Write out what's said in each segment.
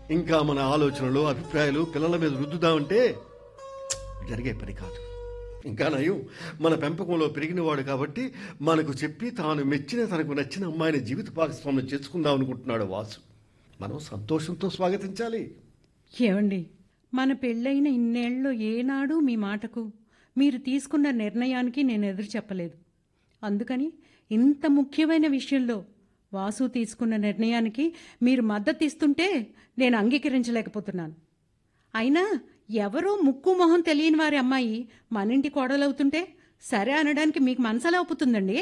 ఇంకా మన ఆలోచనలు అభిప్రాయాలు పిల్లల మీద రుద్దుదామంటే జరిగే పని కాదు ఇంకా నయం మన పెంపకంలో పెరిగినవాడు కాబట్టి మనకు చెప్పి తాను మెచ్చిన తనకు నచ్చిన అమ్మాయిని జీవిత భాగస్వామ్యం చేసుకుందాం అనుకుంటున్నాడు వాసు మనం సంతోషంతో స్వాగతించాలి ఏమండి మన పెళ్ళైన ఇన్నేళ్ళు ఏనాడు మీ మాటకు మీరు తీసుకున్న నిర్ణయానికి నేను ఎదురు చెప్పలేదు అందుకని ఇంత ముఖ్యమైన విషయంలో వాసు తీసుకున్న నిర్ణయానికి మీరు మద్దతు ఇస్తుంటే నేను అంగీకరించలేకపోతున్నాను అయినా ఎవరో ముక్కు మొహం తెలియని వారి అమ్మాయి మన ఇంటి కోడలవుతుంటే సరే అనడానికి మీకు మనసలా ఒప్పుతుందండి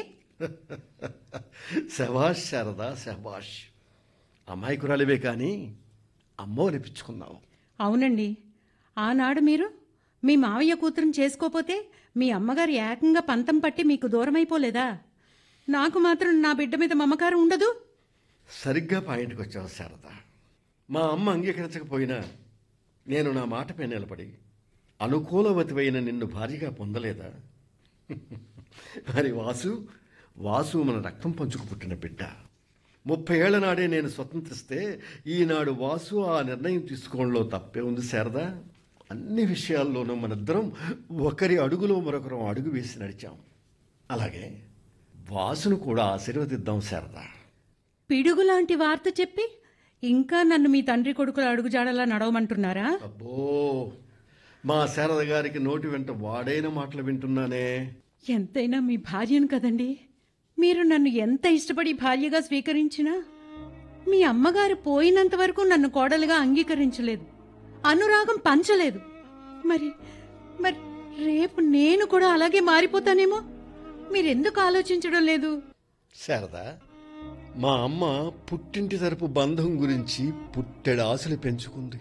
శభాష్ శారదా శభాష్ అమాయకురాలివే కానీ అమ్మో అనిపించుకున్నావు అవునండి ఆనాడు మీరు మీ మావయ్య కూతురుని చేసుకోపోతే మీ అమ్మగారు ఏకంగా పంతం పట్టి మీకు దూరమైపోలేదా నాకు మాత్రం నా బిడ్డ మీద మమకారం ఉండదు సరిగ్గా పాయింట్కి వచ్చావు శారద మా అమ్మ అంగీకరించకపోయినా నేను నా మాటపై నిలబడి అనుకూలవతివైన నిన్ను భార్యగా పొందలేదా మరి వాసు వాసు మన రక్తం పంచుకు పుట్టిన బిడ్డ ముప్పై ఏళ్ల నాడే నేను స్వతంత్రిస్తే ఈనాడు వాసు ఆ నిర్ణయం తీసుకోవడంలో తప్పే ఉంది శారదా అన్ని విషయాల్లోనూ మనిద్దరం ఒకరి అడుగులో మరొకరం అడుగు వేసి నడిచాం అలాగే వాసును కూడా ఆశీర్వదిద్దాం శారదా పిడుగులాంటి వార్త చెప్పి ఇంకా నన్ను మీ తండ్రి కొడుకుల అడుగుజాడలా నడవమంటున్నారా అబ్బో మా శారద గారికి నోటి వెంట వాడైన మాటలు వింటున్నానే ఎంతైనా మీ భార్యను కదండి మీరు నన్ను ఎంత ఇష్టపడి భార్యగా స్వీకరించినా మీ అమ్మగారు పోయినంత వరకు నన్ను కోడలుగా అంగీకరించలేదు అనురాగం పంచలేదు మరి మరి రేపు నేను కూడా అలాగే మారిపోతానేమో మీరెందుకు ఆలోచించడం లేదు శారద మా అమ్మ పుట్టింటి తరపు బంధం గురించి పుట్టెడు ఆశలు పెంచుకుంది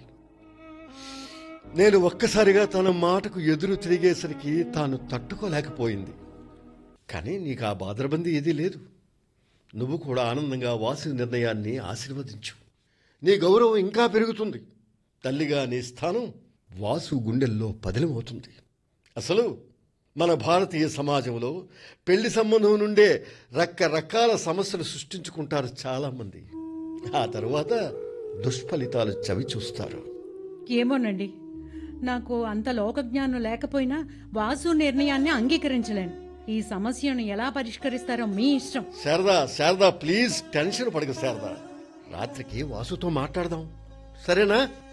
నేను ఒక్కసారిగా తన మాటకు ఎదురు తిరిగేసరికి తాను తట్టుకోలేకపోయింది కానీ నీకు ఆ బాధరబంది ఏదీ లేదు నువ్వు కూడా ఆనందంగా వాసు నిర్ణయాన్ని ఆశీర్వదించు నీ గౌరవం ఇంకా పెరుగుతుంది తల్లిగా నీ స్థానం వాసు గుండెల్లో పదిలమవుతుంది అసలు మన భారతీయ సమాజంలో పెళ్లి సంబంధం నుండే రకరకాల సమస్యలు సృష్టించుకుంటారు చాలామంది ఆ తరువాత దుష్ఫలితాలు చవి చూస్తారు ఏమోనండి నాకు అంత లోకజ్ఞానం లేకపోయినా వాసు నిర్ణయాన్ని అంగీకరించలేను ఈ సమస్యను ఎలా పరిష్కరిస్తారో మీ ఇష్టం శారదా శారదా ప్లీజ్ టెన్షన్ పడక శారదా రాత్రికి వాసుతో మాట్లాడదాం సరేనా